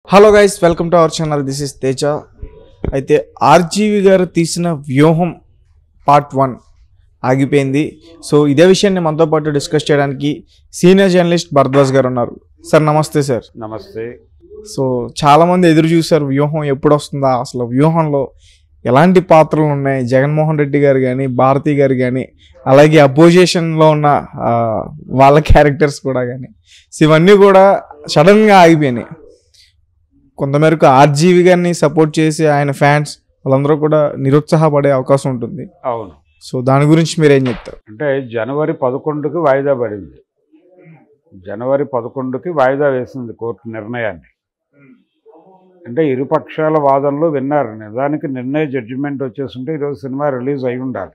Hello guys welcome to our channel this is Teja అయితే RGV గారు తీసిన వ్యూహం పార్ట్ వన్ ఆగిపోయింది సో ఇదే విషయాన్ని మనతో పాటు డిస్కస్ చేయడానికి సీనియర్ జర్నలిస్ట్ భరద్వాజ్ గారు ఉన్నారు సార్ నమస్తే సార్ నమస్తే సో చాలామంది ఎదురు చూశారు వ్యూహం ఎప్పుడు వస్తుందా అసలు వ్యూహంలో ఎలాంటి పాత్రలు ఉన్నాయి జగన్మోహన్ రెడ్డి గారు కానీ భారతి గారు కానీ అలాగే అపోజిషన్లో ఉన్న ఆ, వాళ్ళ క్యారెక్టర్స్ కూడా కానీ సో ఇవన్నీ కూడా సడన్గా ఆగిపోయినాయి కొంతమేరకు ఆర్జీవి గారిని సపోర్ట్ చేసి ఆయన ఫ్యాన్స్ వాళ్ళందరూ కూడా నిరుత్సాహపడే అవకాశం ఉంటుంది అవును సో దాని గురించి మీరేం చెప్తారు అంటే జనవరి పదకొండుకి వాయిదా పడింది జనవరి పదకొండుకి వాయిదా వేసింది కోర్టు నిర్ణయాన్ని అంటే ఇరుపక్షాల వాదనలు విన్నారు నిజానికి నిన్నే జడ్జిమెంట్ వచ్చేస్తుంటే ఈరోజు సినిమా రిలీజ్ అయి ఉండాలి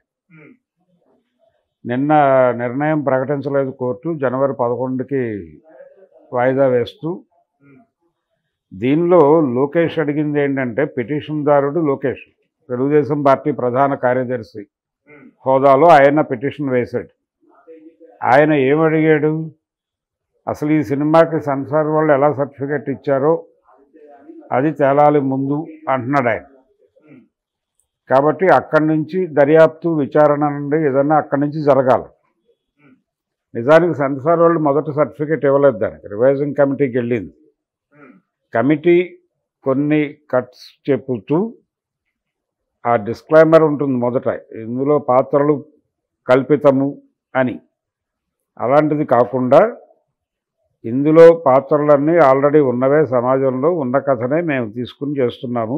నిన్న నిర్ణయం ప్రకటించలేదు కోర్టు జనవరి పదకొండుకి వాయిదా వేస్తూ దీనిలో లోకేష్ అడిగింది ఏంటంటే పిటిషన్దారుడు లోకేష్ తెలుగుదేశం పార్టీ ప్రధాన కార్యదర్శి హోదాలో ఆయన పిటిషన్ వేశాడు ఆయన ఏమడిగాడు అసలు ఈ సినిమాకి సెన్సార్ వాళ్ళు ఎలా సర్టిఫికెట్ ఇచ్చారో అది తేలాలి ముందు అంటున్నాడు ఆయన కాబట్టి అక్కడి నుంచి దర్యాప్తు విచారణ నుండి ఏదన్నా అక్కడి నుంచి జరగాలి నిజానికి సెన్సార్ వాళ్ళు మొదట సర్టిఫికెట్ ఇవ్వలేదు దానికి రివైజింగ్ కమిటీకి వెళ్ళింది కమిటీ కొన్ని కట్స్ చెప్పుతూ ఆ డిస్క్లైమర్ ఉంటుంది మొదట ఇందులో పాత్రలు కల్పితము అని అలాంటిది కాకుండా ఇందులో పాత్రలన్నీ ఆల్రెడీ ఉన్నవే సమాజంలో ఉన్న కథనే మేము తీసుకుని చేస్తున్నాము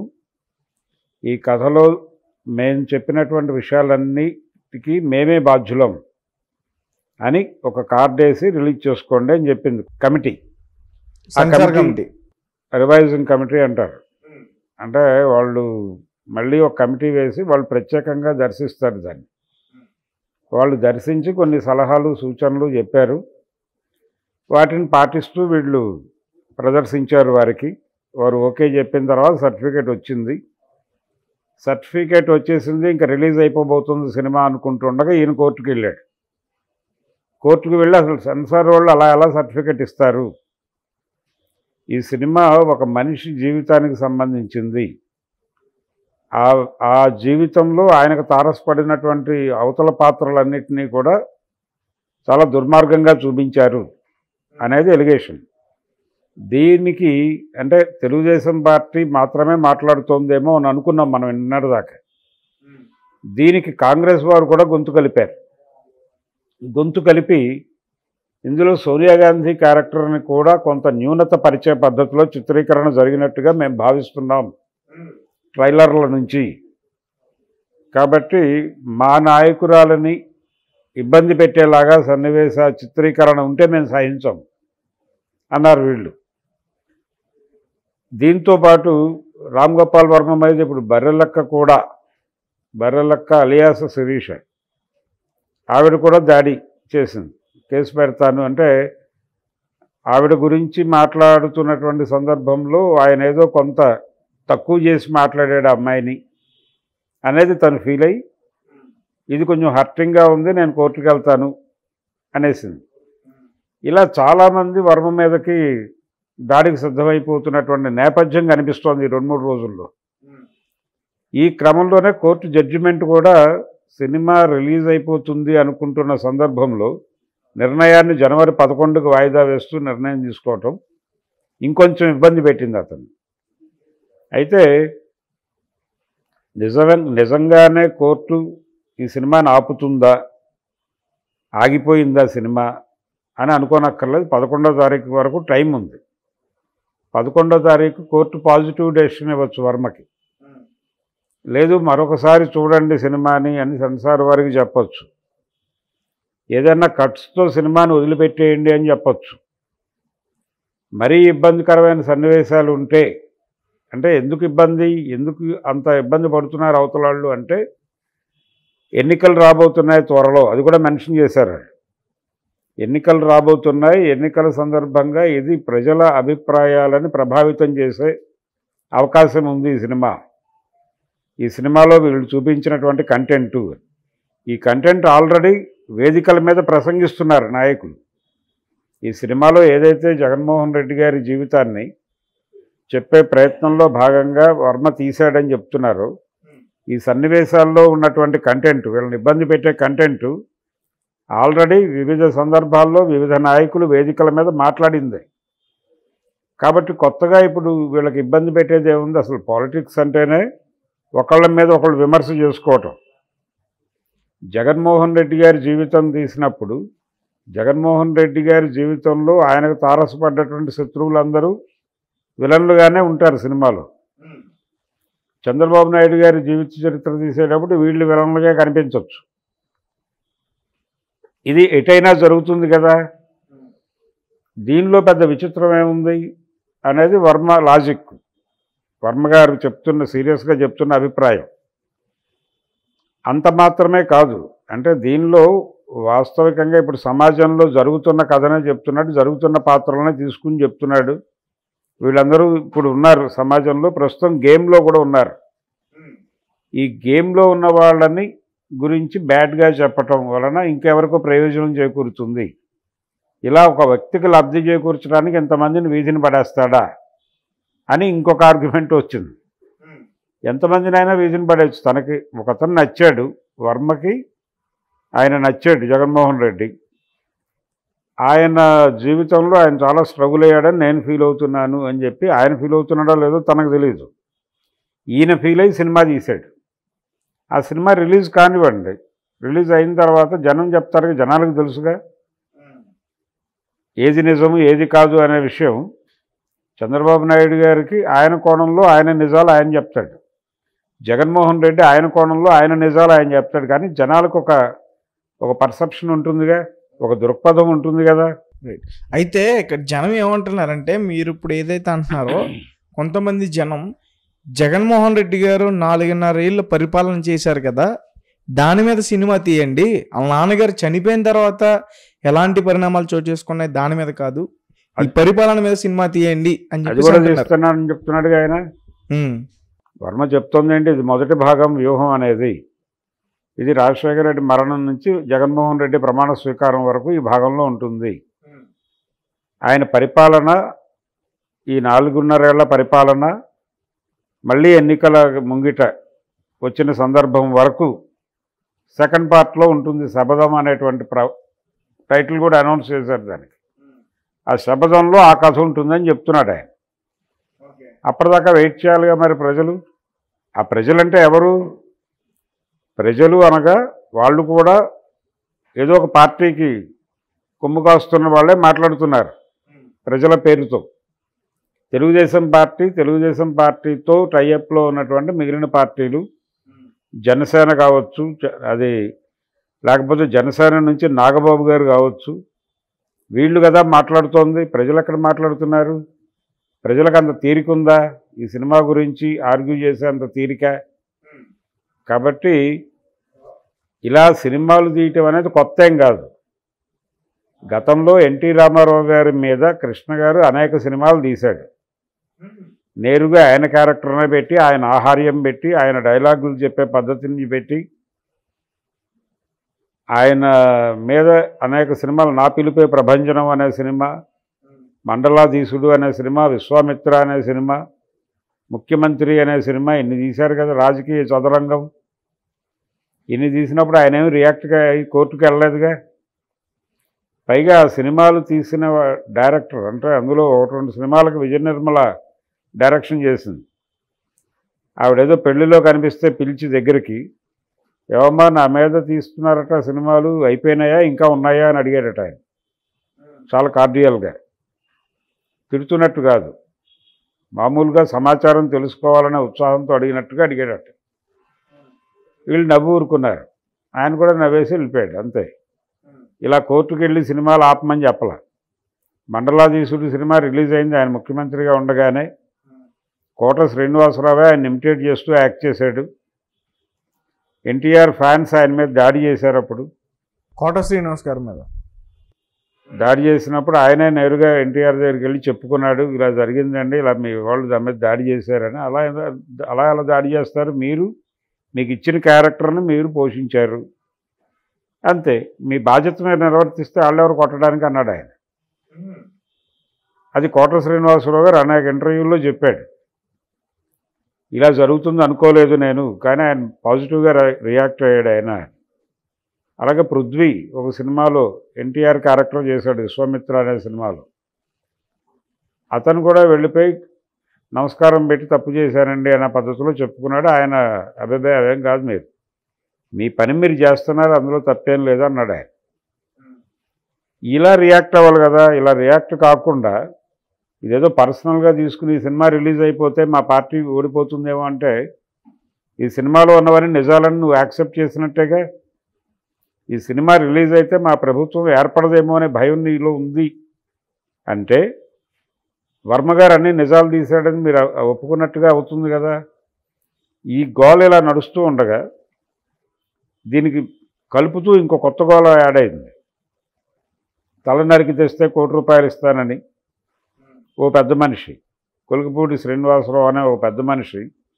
ఈ కథలో మేము చెప్పినటువంటి విషయాలన్నిటికీ మేమే బాధ్యులం అని ఒక కార్డ్ వేసి రిలీజ్ చేసుకోండి అని చెప్పింది కమిటీ ఆ censor committee- committee revising committee అంటారు అంటే వాళ్ళు మళ్ళీ ఒక కమిటీ వేసి వాళ్ళు ప్రత్యేకంగా దర్శిస్తారు దాన్ని వాళ్ళు దర్శించి కొన్ని సలహాలు సూచనలు చెప్పారు వాటిని పాటిస్తూ వీళ్ళు ప్రదర్శించారు వారికి వారు ఓకే చెప్పిన తర్వాత సర్టిఫికేట్ వచ్చింది సర్టిఫికేట్ వచ్చేసింది ఇంకా రిలీజ్ అయిపోబోతుంది సినిమా అనుకుంటుండగా ఈయన కోర్టుకు వెళ్ళాడు కోర్టుకు వెళ్ళి అసలు సెన్సార్ వాళ్ళు అలా ఎలా సర్టిఫికేట్ ఇస్తారు ఈ సినిమా ఒక మనిషి జీవితానికి సంబంధించింది ఆ ఆ జీవితంలో ఆయనకు తారసపడినటువంటి అవతల పాత్రలన్నింటినీ కూడా చాలా దుర్మార్గంగా చూపించారు అనేది ఎలిగేషన్ దీనికి అంటే తెలుగుదేశం పార్టీ మాత్రమే మాట్లాడుతోందేమో అని అనుకున్నాం మనం నిన్నటి దాకా దీనికి కాంగ్రెస్ వారు కూడా గొంతు కలిపారు గొంతు కలిపి ఇందులో సోనియా గాంధీ క్యారెక్టర్ని కూడా కొంత న్యూనత పరిచయ పద్ధతిలో చిత్రీకరణ జరిగినట్టుగా మేము భావిస్తున్నాం ట్రైలర్ల నుంచి కాబట్టి మా నాయకురాలని ఇబ్బంది పెట్టేలాగా సన్నివేశ చిత్రీకరణ ఉంటే మేము సహించాం అన్నారు వీళ్ళు దీంతో పాటు రామ్ గోపాల్ వర్మ మీద ఇప్పుడు బర్రెలక్క కూడా బర్రెలక్క అలియాస శిరీష ఆవిడ కూడా దాడి చేసింది కేసు పెడతాను అంటే ఆవిడ గురించి మాట్లాడుతున్నటువంటి సందర్భంలో ఆయన ఏదో కొంత తక్కువ చేసి మాట్లాడాడు ఆ అమ్మాయిని అనేది తను ఫీల్ అయ్యి ఇది కొంచెం హర్టింగ్గా ఉంది నేను కోర్టుకు వెళ్తాను అనేసింది ఇలా చాలామంది వర్మ మీదకి దాడికి సిద్ధమైపోతున్నటువంటి నేపథ్యం కనిపిస్తోంది ఈ రెండు మూడు రోజుల్లో ఈ క్రమంలోనే కోర్టు జడ్జిమెంట్ కూడా సినిమా రిలీజ్ అయిపోతుంది అనుకుంటున్న సందర్భంలో నిర్ణయాన్ని జనవరి పదకొండుకు వాయిదా వేస్తూ నిర్ణయం తీసుకోవటం ఇంకొంచెం ఇబ్బంది పెట్టింది అతను అయితే నిజమే నిజంగానే కోర్టు ఈ సినిమాని ఆపుతుందా ఆగిపోయిందా సినిమా అని అనుకోనక్కర్లేదు పదకొండో తారీఖు వరకు టైం ఉంది పదకొండో తారీఖు కోర్టు పాజిటివ్ డెసిషన్ ఇవ్వచ్చు వర్మకి లేదు మరొకసారి చూడండి సినిమాని అని సెన్సార్ వారికి చెప్పొచ్చు ఏదైనా కట్స్తో సినిమాని వదిలిపెట్టేయండి అని చెప్పొచ్చు మరీ ఇబ్బందికరమైన సన్నివేశాలు ఉంటే అంటే ఎందుకు ఇబ్బంది ఎందుకు అంత ఇబ్బంది పడుతున్నారు అవతల వాళ్ళు అంటే ఎన్నికలు రాబోతున్నాయి త్వరలో అది కూడా మెన్షన్ చేశారు వాళ్ళు. ఎన్నికలు రాబోతున్నాయి ఎన్నికల సందర్భంగా ఇది ప్రజల అభిప్రాయాలని ప్రభావితం చేసే అవకాశం ఉంది ఈ సినిమా ఈ సినిమాలో వీళ్ళు చూపించినటువంటి కంటెంటు ఈ కంటెంట్ ఆల్రెడీ వేదికల మీద ప్రసంగిస్తున్నారు నాయకులు ఈ సినిమాలో ఏదైతే జగన్మోహన్ రెడ్డి గారి జీవితాన్ని చెప్పే ప్రయత్నంలో భాగంగా వర్మ తీశాడని చెప్తున్నారు ఈ సన్నివేశాల్లో ఉన్నటువంటి కంటెంట్ వీళ్ళని ఇబ్బంది పెట్టే కంటెంట్ ఆల్రెడీ వివిధ సందర్భాల్లో వివిధ నాయకులు వేదికల మీద మాట్లాడింది కాబట్టి కొత్తగా ఇప్పుడు వీళ్ళకి ఇబ్బంది పెట్టేది ఏముంది అసలు పాలిటిక్స్ అంటేనే ఒకళ్ళ మీద ఒకళ్ళు విమర్శ చేసుకోవటం జగన్మోహన్ రెడ్డి గారి జీవితం తీసినప్పుడు జగన్మోహన్ రెడ్డి గారి జీవితంలో ఆయనకు తారసపడ్డటువంటి శత్రువులందరూ విలన్లుగానే ఉంటారు సినిమాలో చంద్రబాబు నాయుడు గారి జీవిత చరిత్ర తీసేటప్పుడు వీళ్ళు విలన్లుగా కనిపించవచ్చు ఇది ఎటైనా జరుగుతుంది కదా దీనిలో పెద్ద విచిత్రం ఏముంది అనేది వర్మ లాజిక్ వర్మ గారు చెప్తున్న సీరియస్గా చెప్తున్న అభిప్రాయం అంత మాత్రమే కాదు అంటే దీనిలో వాస్తవికంగా ఇప్పుడు సమాజంలో జరుగుతున్న కథనే చెప్తున్నాడు జరుగుతున్న పాత్రలనే తీసుకుని చెప్తున్నాడు వీళ్ళందరూ ఇప్పుడు ఉన్నారు సమాజంలో ప్రస్తుతం గేమ్లో కూడా ఉన్నారు ఈ గేమ్లో ఉన్న వాళ్ళని గురించి బ్యాడ్గా చెప్పటం వలన ఇంకెవరికో ప్రయోజనం చేకూరుతుంది ఇలా ఒక వ్యక్తికి లబ్ధి చేకూర్చడానికి ఎంతమందిని వీధిని పడేస్తాడా అని ఇంకొక ఆర్గ్యుమెంట్ వచ్చింది ఎంతమందినైనా వీధిని పడేయచ్చు తనకి ఒకతను నచ్చాడు వర్మకి ఆయన నచ్చాడు జగన్మోహన్ రెడ్డి ఆయన జీవితంలో ఆయన చాలా స్ట్రగుల్ అయ్యాడని నేను ఫీల్ అవుతున్నాను అని చెప్పి ఆయన ఫీల్ అవుతున్నాడో లేదో తనకు తెలియదు ఈయన ఫీల్ అయ్యి సినిమా తీశాడు ఆ సినిమా రిలీజ్ కానివ్వండి రిలీజ్ అయిన తర్వాత జనం చెప్తారు జనాలకు తెలుసుగా ఏది నిజము ఏది కాదు అనే విషయం చంద్రబాబు నాయుడు గారికి ఆయన కోణంలో ఆయన నిజాలు ఆయన చెప్తాడు జగన్మోహన్ రెడ్డి ఆయన కోణంలో ఆయన నిజాలు ఆయన చెప్తాడు కానీ జనాలకు ఒక ఒక పర్సెప్షన్ ఉంటుందిగా ఒక దృక్పథం ఉంటుంది కదా అయితే ఇక్కడ జనం ఏమంటున్నారంటే మీరు ఇప్పుడు ఏదైతే అంటున్నారో కొంతమంది జనం జగన్మోహన్ రెడ్డి గారు నాలుగున్నర ఏళ్ళు పరిపాలన చేశారు కదా దాని మీద సినిమా తీయండి వాళ్ళ నాన్నగారు చనిపోయిన తర్వాత ఎలాంటి పరిణామాలు చోటు చేసుకున్నాయి దాని మీద కాదు ఈ పరిపాలన మీద సినిమా తీయండి అని అది చెప్పి కూడా చేస్తున్నానని చెప్తున్నాడుగా ఆయన వర్మ చెప్తోంది ఏంటి ఇది మొదటి భాగం వ్యూహం అనేది ఇది రాజశేఖర రెడ్డి మరణం నుంచి జగన్మోహన్ రెడ్డి ప్రమాణ స్వీకారం వరకు ఈ భాగంలో ఉంటుంది ఆయన పరిపాలన ఈ నాలుగున్నరేళ్ల పరిపాలన మళ్ళీ ఎన్నికల ముంగిట వచ్చిన సందర్భం వరకు సెకండ్ పార్ట్లో ఉంటుంది శబదం అనేటువంటి ప్ర టైటిల్ కూడా అనౌన్స్ చేశారు దానికి ఆ శబదంలో ఆ కథ ఉంటుందని చెప్తున్నాడు ఆయన అప్పటిదాకా వెయిట్ చేయాలిగా మరి ప్రజలు ఆ ప్రజలంటే ఎవరు ప్రజలు అనగా వాళ్ళు కూడా ఏదో ఒక పార్టీకి కొమ్ము కాస్తున్న వాళ్ళే మాట్లాడుతున్నారు ప్రజల పేరుతో తెలుగుదేశం పార్టీ తెలుగుదేశం పార్టీతో టైఅప్లో ఉన్నటువంటి మిగిలిన పార్టీలు జనసేన కావచ్చు జ- అది లేకపోతే జనసేన నుంచి నాగబాబు గారు కావచ్చు వీళ్ళు కదా మాట్లాడుతోంది ప్రజలు ఎక్కడ మాట్లాడుతున్నారు ప్రజలకు అంత తీరిక ఉందా ఈ సినిమా గురించి ఆర్గ్యూ చేసే అంత తీరిక కాబట్టి ఇలా సినిమాలు తీయటం అనేది కొత్త ఏం కాదు గతంలో ఎన్టీ రామారావు గారి మీద కృష్ణ గారు అనేక సినిమాలు తీశాడు నేరుగా ఆయన క్యారెక్టర్నే పెట్టి ఆయన ఆహార్యం పెట్టి ఆయన డైలాగులు చెప్పే పద్ధతిని పెట్టి ఆయన మీద అనేక సినిమాలు నా పిలిపే ప్రభంజనం అనే సినిమా మండలాధీశుడు అనే సినిమా విశ్వామిత్ర అనే సినిమా ముఖ్యమంత్రి అనే సినిమా ఇన్ని తీశారు కదా రాజకీయ చదరంగం ఇన్ని తీసినప్పుడు ఆయన ఏమి రియాక్ట్గా అయ్యి కోర్టుకు వెళ్ళలేదుగా పైగా ఆ సినిమాలు తీసిన వా- డైరెక్టర్ అంటే అందులో ఒకటి రెండు సినిమాలకు విజయ నిర్మల డైరెక్షన్ చేసింది ఆవిడేదో పెళ్లిలో కనిపిస్తే పిలిచి దగ్గరికి ఏమమ్మా నా మీద తీస్తున్నారట సినిమాలు అయిపోయినాయా ఇంకా ఉన్నాయా అని అడిగాడట ఆయన చాలా కార్డియల్గా తిడుతున్నట్టు కాదు మామూలుగా సమాచారం తెలుసుకోవాలనే ఉత్సాహంతో అడిగినట్టుగా అడిగాడట వీళ్ళు నవ్వు ఊరుకున్నారు ఆయన కూడా నవ్వేసి వెళ్ళిపోయాడు అంతే ఇలా కోర్టుకు వెళ్ళి సినిమాలు ఆపమని చెప్పల మండలాధీశుడు సినిమా రిలీజ్ అయింది ఆయన ముఖ్యమంత్రిగా ఉండగానే కోట శ్రీనివాసరావే ఆయన ఇమిటేట్ చేస్తూ యాక్ట్ చేశాడు ఎన్టీఆర్ ఫ్యాన్స్ ఆయన మీద దాడి చేశారు అప్పుడు కోట శ్రీనివాస్ గారి మీద దాడి చేసినప్పుడు ఆయనే నేరుగా ఎన్టీఆర్ దగ్గరికి వెళ్ళి చెప్పుకున్నాడు ఇలా జరిగిందండి ఇలా మీ వాళ్ళు దాని మీద దాడి చేశారని అలా ఎలా- అలా ఎలా దాడి చేస్తారు మీరు మీకు ఇచ్చిన క్యారెక్టర్ని మీరు పోషించారు అంతే మీ బాధ్యత మీరు నిర్వర్తిస్తే వాళ్ళెవరు కొట్టడానికి అన్నాడు ఆయన అది కోట శ్రీనివాసరావు గారు అనేక ఇంటర్వ్యూల్లో చెప్పాడు ఇలా జరుగుతుంది అనుకోలేదు నేను కానీ ఆయన పాజిటివ్గా రి- రియాక్ట్ అయ్యాడు ఆయన అలాగే పృథ్వీ ఒక సినిమాలో ఎన్టీఆర్ క్యారెక్టర్ చేశాడు విశ్వామిత్ర అనే సినిమాలో అతను కూడా వెళ్ళిపోయి నమస్కారం పెట్టి తప్పు చేశానండి అనే పద్ధతిలో చెప్పుకున్నాడు ఆయన అభిప్రాయం అదేం కాదు మీరు మీ పని మీరు చేస్తున్నారు అందులో తప్పేం లేదు అన్నాడు ఆయన ఇలా రియాక్ట్ అవ్వాలి కదా ఇలా రియాక్ట్ కాకుండా ఇదేదో పర్సనల్గా తీసుకుని ఈ సినిమా రిలీజ్ అయిపోతే మా పార్టీ ఓడిపోతుందేమో అంటే ఈ సినిమాలో ఉన్నవన్నీ నిజాలను నువ్వు యాక్సెప్ట్ చేసినట్టేగా ఈ సినిమా రిలీజ్ అయితే మా ప్రభుత్వం ఏర్పడదేమో అనే భయం నీలో ఉంది అంటే వర్మ గారు అన్ని నిజాలు తీశాడని మీరు అ- ఒప్పుకున్నట్టుగా అవుతుంది కదా ఈ గోల ఇలా నడుస్తూ ఉండగా దీనికి కలుపుతూ ఇంకో కొత్త గోల యాడ్ అయింది తల నరికి తెస్తే కోటి రూపాయలు ఇస్తానని ఓ పెద్ద మనిషి కొలుకుపూడి శ్రీనివాసరావు అనే ఓ పెద్ద మనిషి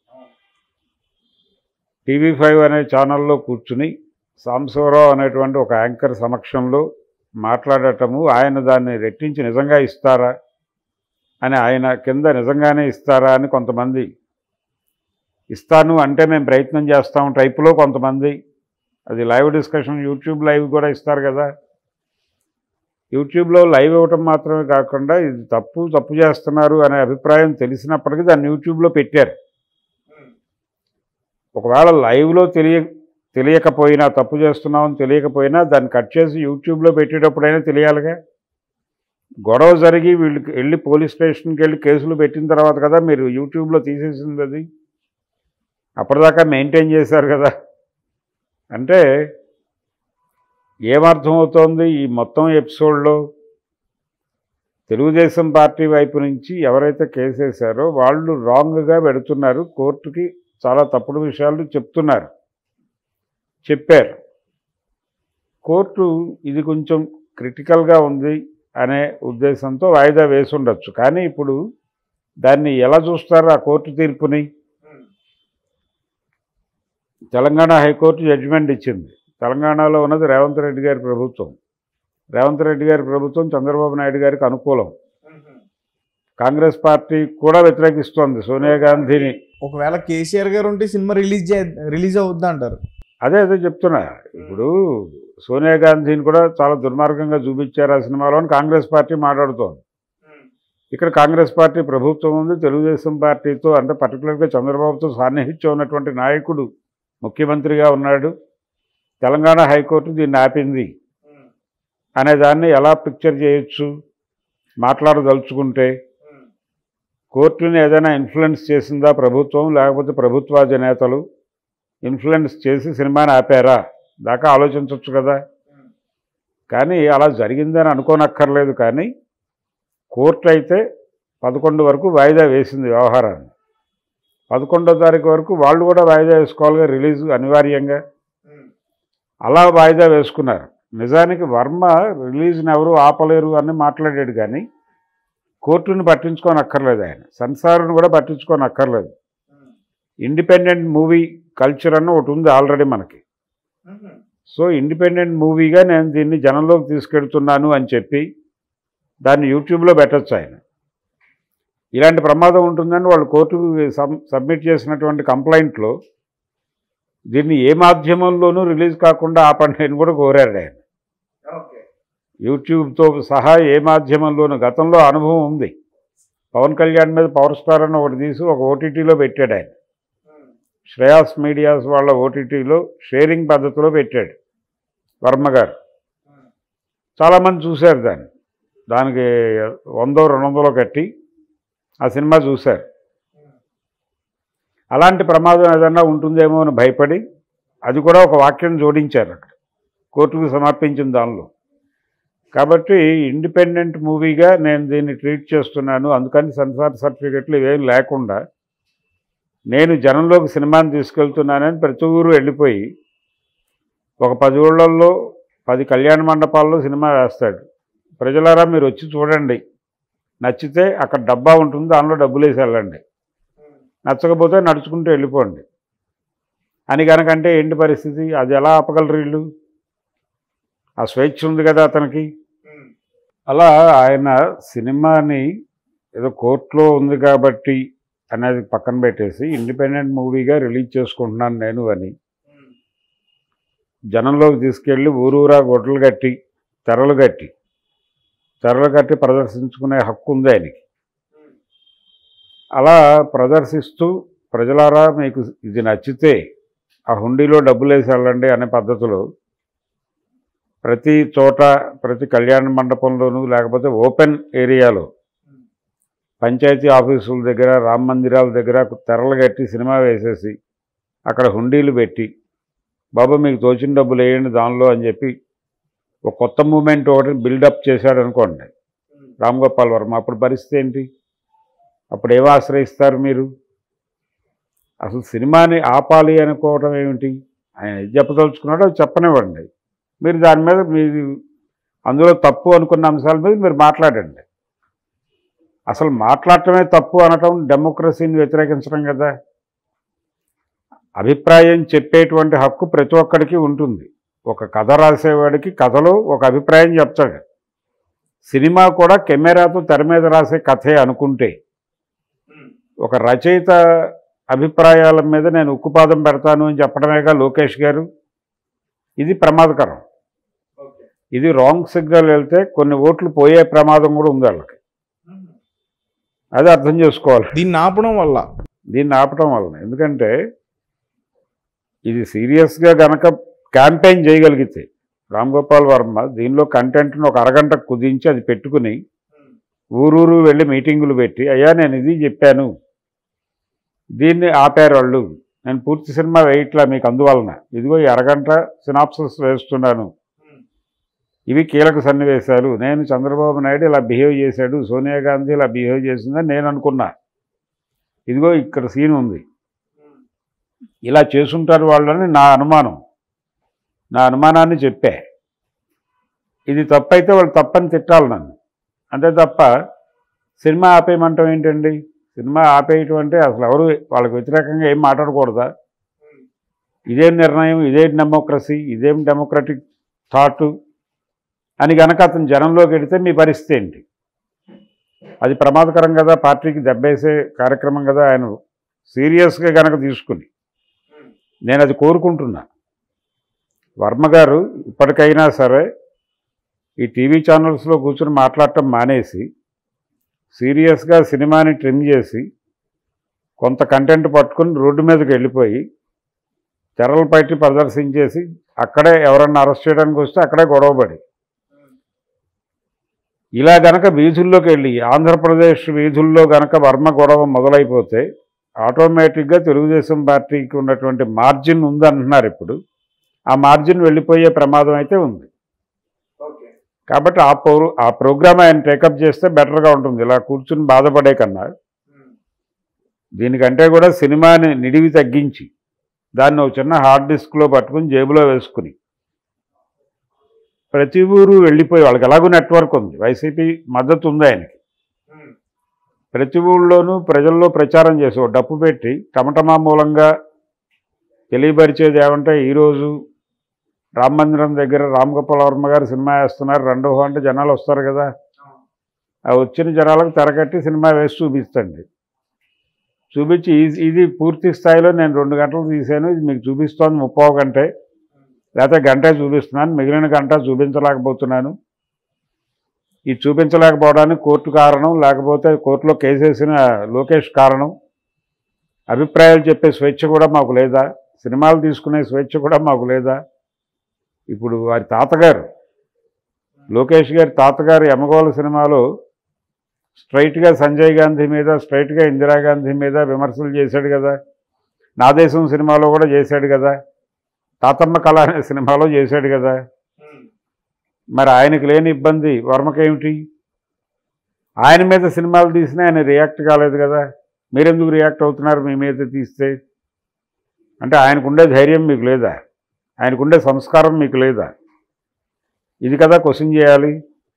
టీవీ ఫైవ్ అనే ఛానల్లో కూర్చుని సాంబశివరావు అనేటువంటి ఒక యాంకర్ సమక్షంలో మాట్లాడటము ఆయన దాన్ని రెట్టించి నిజంగా ఇస్తారా అని ఆయన కింద నిజంగానే ఇస్తారా అని కొంతమంది ఇస్తాను అంటే మేము ప్రయత్నం చేస్తాం టైపులో కొంతమంది అది లైవ్ డిస్కషన్ యూట్యూబ్ లైవ్ కూడా ఇస్తారు కదా యూట్యూబ్లో లైవ్ ఇవ్వటం మాత్రమే కాకుండా ఇది తప్పు తప్పు చేస్తున్నారు అనే అభిప్రాయం తెలిసినప్పటికీ దాన్ని యూట్యూబ్లో పెట్టారు ఒకవేళ లైవ్లో తెలియ తెలియకపోయినా తప్పు చేస్తున్నామని తెలియకపోయినా దాన్ని కట్ చేసి యూట్యూబ్లో పెట్టేటప్పుడైనా తెలియాలిగా గొడవ జరిగి వీళ్ళకి వెళ్ళి పోలీస్ స్టేషన్కి వెళ్ళి కేసులు పెట్టిన తర్వాత కదా మీరు యూట్యూబ్లో తీసేసింది అది అప్పటిదాకా మెయింటైన్ చేశారు కదా అంటే ఏమర్థమవుతోంది ఈ మొత్తం ఎపిసోడ్లో తెలుగుదేశం పార్టీ వైపు నుంచి ఎవరైతే కేసు వేశారో వాళ్ళు రాంగ్గా పెడుతున్నారు కోర్టుకి చాలా తప్పుడు విషయాలు చెప్తున్నారు చెప్పారు కోర్టు ఇది కొంచెం క్రిటికల్గా ఉంది అనే ఉద్దేశంతో వాయిదా వేసి ఉండొచ్చు కానీ ఇప్పుడు దాన్ని ఎలా చూస్తారు ఆ కోర్టు తీర్పుని తెలంగాణ హైకోర్టు జడ్జిమెంట్ ఇచ్చింది తెలంగాణలో ఉన్నది రేవంత్ రెడ్డి గారి ప్రభుత్వం రేవంత్ రెడ్డి గారి ప్రభుత్వం చంద్రబాబు నాయుడు గారికి అనుకూలం కాంగ్రెస్ పార్టీ కూడా వ్యతిరేకిస్తోంది సోనియా గాంధీని ఒకవేళ కేసీఆర్ గారు ఉంటే సినిమా రిలీజ్ చే రిలీజ్ అవుద్ది అంటారు అదే అదే చెప్తున్నా ఇప్పుడు సోనియా గాంధీని కూడా చాలా దుర్మార్గంగా చూపించారు ఆ సినిమాలో అని కాంగ్రెస్ పార్టీ మాట్లాడుతోంది ఇక్కడ కాంగ్రెస్ పార్టీ ప్రభుత్వం ఉంది తెలుగుదేశం పార్టీతో అంటే పర్టికులర్గా చంద్రబాబుతో సాన్నిహిత్యం ఉన్నటువంటి నాయకుడు ముఖ్యమంత్రిగా ఉన్నాడు తెలంగాణ హైకోర్టు దీన్ని ఆపింది అనే దాన్ని ఎలా పిక్చర్ చేయొచ్చు మాట్లాడదలుచుకుంటే కోర్టుని ఏదైనా ఇన్ఫ్లుయెన్స్ చేసిందా ప్రభుత్వం లేకపోతే ప్రభుత్వాధినేతలు ఇన్ఫ్లుయెన్స్ చేసి సినిమాని ఆపారా దాకా ఆలోచించవచ్చు కదా కానీ అలా జరిగిందని అనుకోనక్కర్లేదు కానీ కోర్టు అయితే పదకొండు వరకు వాయిదా వేసింది వ్యవహారాన్ని పదకొండో తారీఖు వరకు వాళ్ళు కూడా వాయిదా వేసుకోవాలిగా రిలీజ్ అనివార్యంగా అలా వాయిదా వేసుకున్నారు నిజానికి వర్మ రిలీజ్ని ఎవరు ఆపలేరు అని మాట్లాడాడు కానీ కోర్టుని పట్టించుకొని అక్కర్లేదు ఆయన సెన్సార్ను కూడా పట్టించుకొని అక్కర్లేదు ఇండిపెండెంట్ మూవీ కల్చర్ అన్న ఒకటి ఉంది ఆల్రెడీ మనకి సో ఇండిపెండెంట్ మూవీగా నేను దీన్ని జనంలోకి తీసుకెడుతున్నాను అని చెప్పి దాన్ని యూట్యూబ్లో పెట్టచ్చు ఆయన ఇలాంటి ప్రమాదం ఉంటుందని వాళ్ళు కోర్టుకు సబ్ సబ్మిట్ చేసినటువంటి కంప్లైంట్లో దీన్ని ఏ మాధ్యమంలోనూ రిలీజ్ కాకుండా ఆపండి అని కూడా కోరాడు ఆయన యూట్యూబ్తో సహా ఏ మాధ్యమంలోనూ గతంలో అనుభవం ఉంది పవన్ కళ్యాణ్ మీద పవర్ స్టార్ అని ఒకటి తీసి ఒక ఓటీటీలో పెట్టాడు ఆయన శ్రేయాస్ మీడియాస్ వాళ్ళ ఓటీటీలో షేరింగ్ పద్ధతిలో పెట్టాడు వర్మ గారు చాలామంది చూశారు దాన్ని దానికి వందో రెండు వందలో కట్టి ఆ సినిమా చూశారు అలాంటి ప్రమాదం ఏదన్నా ఉంటుందేమో అని భయపడి అది కూడా ఒక వాక్యం జోడించారు అక్కడ కోర్టుకు సమర్పించిన దానిలో కాబట్టి ఇండిపెండెంట్ మూవీగా నేను దీన్ని ట్రీట్ చేస్తున్నాను అందుకని సెన్సార్ సర్టిఫికెట్లు ఇవేం లేకుండా నేను జనంలోకి సినిమాని తీసుకెళ్తున్నానని ప్రతి ఊరు వెళ్ళిపోయి ఒక పది ఊళ్ళల్లో పది కళ్యాణ మండపాల్లో సినిమా వేస్తాడు ప్రజలారా మీరు వచ్చి చూడండి నచ్చితే అక్కడ డబ్బా ఉంటుంది దానిలో డబ్బులు వేసి వెళ్ళండి నచ్చకపోతే నడుచుకుంటూ వెళ్ళిపోండి అని కనుకంటే ఏంటి పరిస్థితి అది ఎలా ఆపగలరు వీళ్ళు ఆ స్వేచ్ఛ ఉంది కదా అతనికి అలా ఆయన సినిమాని ఏదో కోర్టులో ఉంది కాబట్టి అనేది పక్కన పెట్టేసి ఇండిపెండెంట్ మూవీగా రిలీజ్ చేసుకుంటున్నాను నేను అని జనంలోకి తీసుకెళ్ళి ఊరూరా గొడ్డలు కట్టి తెరలు కట్టి తెరలు కట్టి ప్రదర్శించుకునే హక్కు ఉంది ఆయనకి అలా ప్రదర్శిస్తూ ప్రజలారా మీకు ఇది నచ్చితే ఆ హుండీలో డబ్బులు వేసి వెళ్ళండి అనే పద్ధతిలో ప్రతి చోట ప్రతి కళ్యాణ మండపంలోనూ లేకపోతే ఓపెన్ ఏరియాలో పంచాయతీ ఆఫీసుల దగ్గర రామ మందిరాల దగ్గర తెరలు కట్టి సినిమా వేసేసి అక్కడ హుండీలు పెట్టి బాబు మీకు తోచిన డబ్బులు వేయండి దానిలో అని చెప్పి ఒక కొత్త మూమెంట్ ఒకటి బిల్డప్ చేశాడు అనుకోండి రామ్ గోపాల్ వర్మ అప్పుడు పరిస్థితి ఏంటి అప్పుడు ఏం ఆశ్రయిస్తారు మీరు అసలు సినిమాని ఆపాలి అనుకోవటం ఏమిటి ఆయన ఏది చెప్పదలుచుకున్నాడో అది చెప్పనివ్వండి మీరు దాని మీద మీరు అందులో తప్పు అనుకున్న అంశాల మీద మీరు మాట్లాడండి అసలు మాట్లాడటమే తప్పు అనటం డెమోక్రసీని వ్యతిరేకించడం కదా అభిప్రాయం చెప్పేటువంటి హక్కు ప్రతి ఒక్కడికి ఉంటుంది ఒక కథ రాసేవాడికి కథలో ఒక అభిప్రాయం చెప్తాడు సినిమా కూడా కెమెరాతో తెర మీద రాసే కథే అనుకుంటే ఒక రచయిత అభిప్రాయాల మీద నేను ఉక్కుపాదం పెడతాను అని చెప్పడమేగా లోకేష్ గారు ఇది ప్రమాదకరం ఇది రాంగ్ సిగ్నల్ వెళ్తే కొన్ని ఓట్లు పోయే ప్రమాదం కూడా ఉంది వాళ్ళకి అది అర్థం చేసుకోవాలి దీన్ని ఆపడం వల్ల దీన్ని ఆపటం వలన ఎందుకంటే ఇది సీరియస్గా గనక క్యాంపెయిన్ చేయగలిగితే రామ్ గోపాల్ వర్మ దీనిలో కంటెంట్ను ఒక అరగంట కుదించి అది పెట్టుకుని ఊరూరు వెళ్ళి మీటింగులు పెట్టి అయ్యా నేను ఇది చెప్పాను దీన్ని ఆపారు వాళ్ళు నేను పూర్తి సినిమా వేయట్లా మీకు అందువలన ఇదిగో ఈ అరగంట సినాప్సస్ వేస్తున్నాను ఇవి కీలక సన్నివేశాలు నేను చంద్రబాబు నాయుడు ఇలా బిహేవ్ చేశాడు సోనియా గాంధీ ఇలా బిహేవ్ చేసిందని నేను అనుకున్నా ఇదిగో ఇక్కడ సీన్ ఉంది ఇలా చేసుంటారు వాళ్ళని నా అనుమానం నా అనుమానాన్ని చెప్పా ఇది తప్పైతే వాళ్ళు తప్పని తిట్టాలి నన్ను అంతే తప్ప సినిమా ఆపేయమంటాం ఏంటండి సినిమా ఆపేయటం అంటే అసలు ఎవరు వాళ్ళకి వ్యతిరేకంగా ఏం మాట్లాడకూడదా ఇదేం నిర్ణయం ఇదేం డెమోక్రసీ ఇదేం డెమోక్రటిక్ థాట్ అని గనక అతను జనంలోకి వెడితే మీ పరిస్థితి ఏంటి అది ప్రమాదకరం కదా పార్టీకి దెబ్బేసే కార్యక్రమం కదా ఆయన సీరియస్గా గనక తీసుకుని నేను అది కోరుకుంటున్నా వర్మ గారు ఇప్పటికైనా సరే ఈ టీవీ ఛానల్స్లో కూర్చుని మాట్లాడటం మానేసి సీరియస్గా సినిమాని ట్రిమ్ చేసి కొంత కంటెంట్ పట్టుకుని రోడ్డు మీదకి వెళ్ళిపోయి తెరలు పట్టి ప్రదర్శించేసి అక్కడే ఎవరన్నా అరెస్ట్ చేయడానికి వస్తే అక్కడే గొడవపడి ఇలా గనక వీధుల్లోకి వెళ్ళి ఆంధ్రప్రదేశ్ వీధుల్లో గనక వర్మ గొడవ మొదలైపోతే ఆటోమేటిక్గా తెలుగుదేశం పార్టీకి ఉన్నటువంటి మార్జిన్ ఉందంటున్నారు ఇప్పుడు ఆ మార్జిన్ వెళ్ళిపోయే ప్రమాదం అయితే ఉంది కాబట్టి ఆ పౌ ఆ ప్రోగ్రామ్ ఆయన టేకప్ చేస్తే బెటర్గా ఉంటుంది ఇలా కూర్చుని బాధపడే కన్నా దీనికంటే కూడా సినిమాని నిడివి తగ్గించి దాన్ని ఒక చిన్న హార్డ్ డిస్క్లో పట్టుకుని జేబులో వేసుకుని ప్రతి ఊరు వెళ్ళిపోయి వాళ్ళకి ఎలాగో నెట్వర్క్ ఉంది వైసీపీ మద్దతు ఉంది ఆయనకి ప్రతి ఊళ్ళోనూ ప్రజల్లో ప్రచారం చేసి ఓ డప్పు పెట్టి టమటమా మూలంగా తెలియపరిచేది ఏమంటే ఈరోజు రామ మందిరం దగ్గర రామ్ గోపాల్ వర్మ గారు సినిమా వేస్తున్నారు రెండో అంటే జనాలు వస్తారు కదా ఆ వచ్చిన జనాలకు తెరకట్టి సినిమా వేసి చూపిస్తండి చూపించి ఈ- ఇది పూర్తి స్థాయిలో నేను రెండు గంటలు తీసాను ఇది మీకు చూపిస్తోంది ముప్పో గంటే లేకపోతే గంటే చూపిస్తున్నాను మిగిలిన గంట చూపించలేకపోతున్నాను ఇది చూపించలేకపోవడానికి కోర్టు కారణం లేకపోతే కోర్టులో కేసు వేసిన లోకేష్ కారణం అభిప్రాయాలు చెప్పే స్వేచ్ఛ కూడా మాకు లేదా సినిమాలు తీసుకునే స్వేచ్ఛ కూడా మాకు లేదా ఇప్పుడు వారి తాతగారు లోకేష్ గారి తాతగారు యమగోళ సినిమాలో స్ట్రైట్గా సంజయ్ గాంధీ మీద స్ట్రైట్గా ఇందిరాగాంధీ మీద విమర్శలు చేశాడు కదా నా దేశం సినిమాలో కూడా చేశాడు కదా తాతమ్మ కళ అనే సినిమాలో చేశాడు కదా మరి ఆయనకి లేని ఇబ్బంది వర్మకేమిటి ఆయన మీద సినిమాలు తీసినా ఆయన రియాక్ట్ కాలేదు కదా మీరెందుకు రియాక్ట్ అవుతున్నారు మీ మీద తీస్తే అంటే ఆయనకుండే ధైర్యం మీకు లేదా ఆయనకుండే సంస్కారం మీకు లేదా ఇది కదా క్వశ్చన్ చేయాలి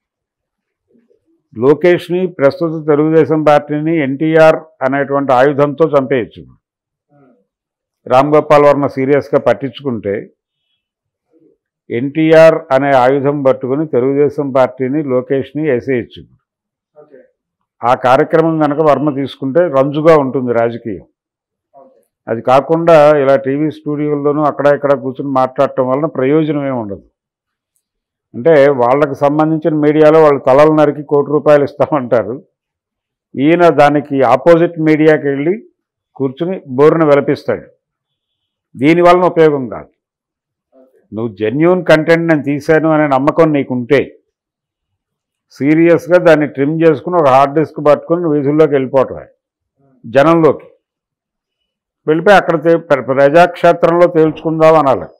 లోకేష్ని ప్రస్తుత తెలుగుదేశం పార్టీని ఎన్టీఆర్ అనేటువంటి ఆయుధంతో చంపేయచ్చు రామ్ గోపాల్ వర్మ సీరియస్గా పట్టించుకుంటే ఎన్టీఆర్ అనే ఆయుధం పట్టుకుని తెలుగుదేశం పార్టీని లోకేష్ని వేసేయచ్చు ఆ కార్యక్రమం కనుక వర్మ తీసుకుంటే రంజుగా ఉంటుంది రాజకీయం అది కాకుండా ఇలా టీవీ స్టూడియోల్లోనూ అక్కడ ఇక్కడ కూర్చొని మాట్లాడటం వలన ప్రయోజనం ఏమి ఉండదు అంటే వాళ్ళకి సంబంధించిన మీడియాలో వాళ్ళు తలలు నరికి కోటి రూపాయలు ఇస్తామంటారు ఈయన దానికి ఆపోజిట్ మీడియాకి వెళ్ళి కూర్చుని బోరును వెలపిస్తాడు దీనివలన ఉపయోగం కాదు నువ్వు జెన్యున్ కంటెంట్ నేను తీశాను అనే నమ్మకం నీకుంటే సీరియస్గా దాన్ని ట్రిమ్ చేసుకుని ఒక హార్డ్ డిస్క్ పట్టుకుని వీధుల్లోకి వెళ్ళిపోవటమే జనంలోకి వెళ్ళిపోయి అక్కడ తే- ప్ర- ప్రజాక్షేత్రంలో తేల్చుకుందాం అనాలి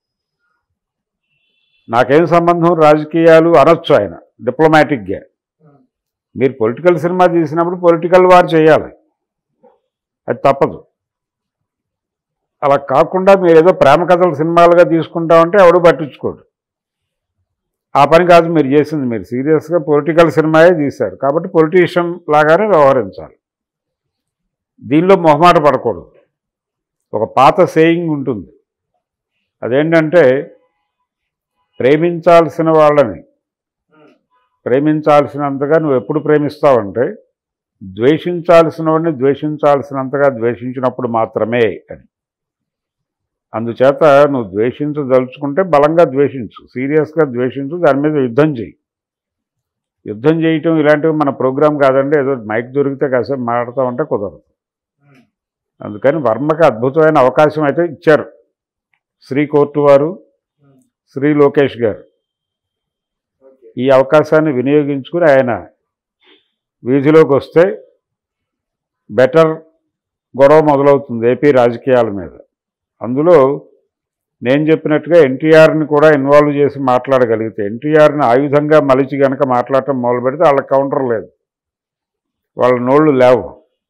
నాకేం సంబంధం రాజకీయాలు అనొచ్చు ఆయన డిప్లొమాటిక్గా మీరు పొలిటికల్ సినిమా తీసినప్పుడు పొలిటికల్ వార్ చేయాలి అది తప్పదు అలా కాకుండా మీరు ఏదో ప్రేమ కథల సినిమాలుగా తీసుకుంటామంటే ఎవడు పట్టించుకోడు ఆ పని కాదు మీరు చేసింది మీరు సీరియస్గా పొలిటికల్ సినిమాయే తీశారు కాబట్టి పొలిటీషియన్ లాగానే వ్యవహరించాలి దీనిలో మొహమాట పడకూడదు ఒక పాత సేయింగ్ ఉంటుంది అదేంటంటే ప్రేమించాల్సిన వాళ్ళని ప్రేమించాల్సినంతగా నువ్వు ఎప్పుడు ప్రేమిస్తావంటే ద్వేషించాల్సిన వాడిని ద్వేషించాల్సినంతగా ద్వేషించినప్పుడు మాత్రమే అని అందుచేత నువ్వు ద్వేషించదలుచుకుంటే బలంగా ద్వేషించు సీరియస్గా ద్వేషించు దాని మీద యుద్ధం చేయి యుద్ధం చేయటం ఇలాంటివి మన ప్రోగ్రాం కాదండి ఏదో మైక్ దొరికితే కాసేపు మాట్లాడతామంటే కుదరదు అందుకని వర్మకి అద్భుతమైన అవకాశం అయితే ఇచ్చారు శ్రీ కోర్టు వారు శ్రీ లోకేష్ గారు ఈ అవకాశాన్ని వినియోగించుకుని ఆయన వీధిలోకి వస్తే బెటర్ గొడవ మొదలవుతుంది ఏపీ రాజకీయాల మీద అందులో నేను చెప్పినట్టుగా ఎన్టీఆర్ని కూడా ఇన్వాల్వ్ చేసి మాట్లాడగలిగితే ఎన్టీఆర్ని ఆయుధంగా మలిచి గనక మాట్లాడటం మొదలు పెడితే వాళ్ళకి కౌంటర్ లేదు వాళ్ళ నోళ్ళు లేవు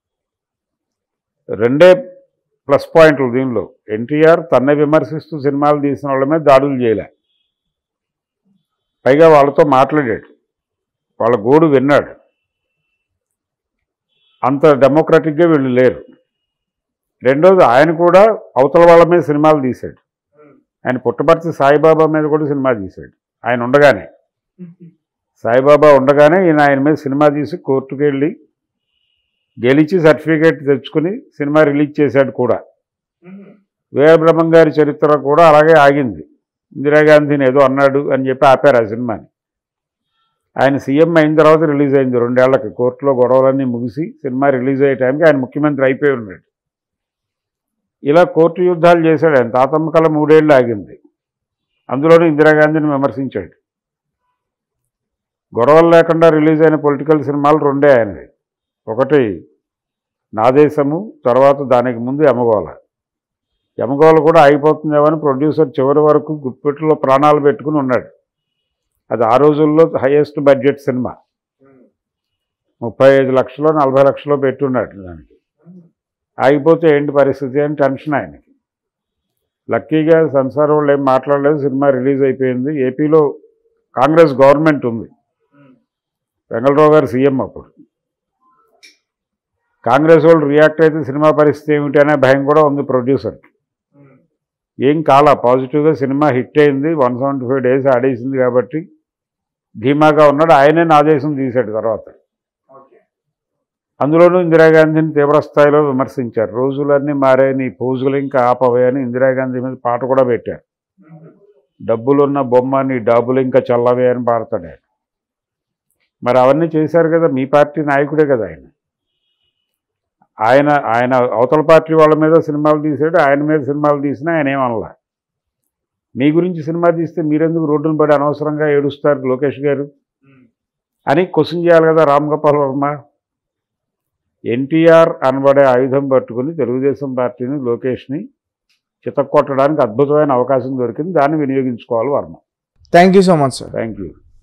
రెండే ప్లస్ పాయింట్లు దీనిలో ఎన్టీఆర్ తన్నే విమర్శిస్తూ సినిమాలు తీసిన వాళ్ళ మీద దాడులు చేయలే పైగా వాళ్ళతో మాట్లాడాడు వాళ్ళ గోడు విన్నాడు అంత డెమోక్రటిక్గా వీళ్ళు లేరు రెండోది ఆయన కూడా అవతల వాళ్ళ మీద సినిమాలు తీశాడు ఆయన పుట్టపర్తి సాయిబాబా మీద కూడా సినిమా తీశాడు ఆయన ఉండగానే సాయిబాబా ఉండగానే ఈయన ఆయన మీద సినిమా తీసి కోర్టుకు వెళ్ళి గెలిచి సర్టిఫికేట్ తెచ్చుకుని సినిమా రిలీజ్ చేశాడు కూడా వీరబ్రహ్మం గారి చరిత్ర కూడా అలాగే ఆగింది ఇందిరాగాంధీని ఏదో అన్నాడు అని చెప్పి ఆపారు ఆ సినిమాని ఆయన సీఎం అయిన తర్వాత రిలీజ్ అయింది రెండేళ్లకి కోర్టులో గొడవలన్నీ ముగిసి సినిమా రిలీజ్ అయ్యే టైంకి ఆయన ముఖ్యమంత్రి అయిపోయి ఉన్నాడు ఇలా కోర్టు యుద్ధాలు చేశాడు ఆయన తాతమ్మ కల మూడేళ్ళు ఆగింది అందులోనూ ఇందిరాగాంధీని విమర్శించాడు గొడవలు లేకుండా రిలీజ్ అయిన పొలిటికల్ సినిమాలు రెండే ఆయనవి ఒకటి నా దేశము తర్వాత దానికి ముందు యమగోళ యమగోళ కూడా ఆగిపోతుందేమని ప్రొడ్యూసర్ చివరి వరకు గుప్పెట్లో ప్రాణాలు పెట్టుకుని ఉన్నాడు అది ఆ రోజుల్లో హైయెస్ట్ బడ్జెట్ సినిమా ముప్పై ఐదు లక్షలు నలభై లక్షలు పెట్టున్నాడు దానికి ఆగిపోతే ఏంటి పరిస్థితి అని టెన్షన్ ఆయనకి లక్కీగా సంసార్ వాళ్ళు ఏం మాట్లాడలేదు సినిమా రిలీజ్ అయిపోయింది ఏపీలో కాంగ్రెస్ గవర్నమెంట్ ఉంది వెంగళరావు గారు సీఎం అప్పుడు కాంగ్రెస్ వాళ్ళు రియాక్ట్ అయితే సినిమా పరిస్థితి ఏమిటి అనే భయం కూడా ఉంది ప్రొడ్యూసర్కి ఏం కాలా పాజిటివ్గా సినిమా హిట్ అయింది వన్ సెవెంటీ ఫైవ్ డేస్ ఆడేసింది కాబట్టి ధీమాగా ఉన్నాడు ఆయనే నా దేశం తీశాడు తర్వాత అందులోనూ ఇందిరాగాంధీని తీవ్రస్థాయిలో విమర్శించారు రోజులన్నీ మారాయి నీ పోజులు ఇంకా ఆపవే అని ఇందిరాగాంధీ మీద పాట కూడా పెట్టారు డబ్బులున్న బొమ్మ నీ డబ్బులు ఇంకా చల్లవే అని పాడతాడు ఆయన మరి అవన్నీ చేశారు కదా మీ పార్టీ నాయకుడే కదా ఆయన ఆయన ఆయన అవతల పార్టీ వాళ్ళ మీద సినిమాలు తీసాడు ఆయన మీద సినిమాలు తీసినా ఆయన ఏమనలా మీ గురించి సినిమా తీస్తే మీరెందుకు రోడ్డును పడి అనవసరంగా ఏడుస్తారు లోకేష్ గారు అని క్వశ్చన్ చేయాలి కదా రామ్ గోపాల్ వర్మ ఎన్టీఆర్ అనబడే ఆయుధం పట్టుకుని తెలుగుదేశం పార్టీని లోకేష్ని చితక్కొట్టడానికి అద్భుతమైన అవకాశం దొరికింది దాన్ని వినియోగించుకోవాలి Varma thank you so much sir thank you